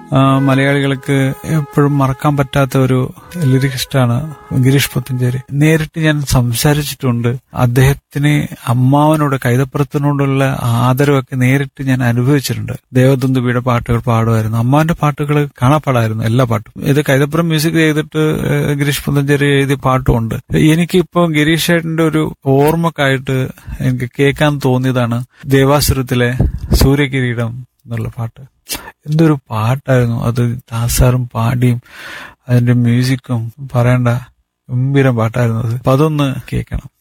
ആ, മലയാളികൾക്ക് എപ്പോഴും മറക്കാൻ പറ്റാത്ത ഒരു ലിറിക്സ്റ്റാണ് ഗിരീഷ് പുത്തഞ്ചേരി നേരിട്ട് ഞാൻ സംസാരിച്ചിട്ടുണ്ട് അദ്ദേഹത്തിന് അമ്മാവനോട് കൈതപ്പുറത്തിനോടുള്ള ആദരവൊക്കെ നേരിട്ട് ഞാൻ അനുഭവിച്ചിട്ടുണ്ട് ദേവദന്തുബിയുടെ പാട്ടുകൾ പാടുമായിരുന്നു അമ്മാവന്റെ പാട്ടുകൾ കാണാപ്പാടായിരുന്നു എല്ലാ പാട്ടും ഇത് കൈതപ്പുറം മ്യൂസിക് ചെയ്തിട്ട് ഏഹ്, ഗിരീഷ് പുത്തഞ്ചേരി എഴുതിയ പാട്ടുമുണ്ട് എനിക്കിപ്പോ ഗിരീഷ് ചേട്ടന്റെ ഒരു ഓർമ്മക്കായിട്ട് എനിക്ക് കേൾക്കാൻ തോന്നിയതാണ് ദേവാസുരത്തിലെ സൂര്യകിരീടം എന്നുള്ള പാട്ട് എന്തൊരു പാട്ടായിരുന്നു അത് ദാസാറും പാടിയും അതിന്റെ മ്യൂസിക്കും പറയണ്ട ഗംഭീരം പാട്ടായിരുന്നു അത് അപ്പൊ അതൊന്ന് കേൾക്കണം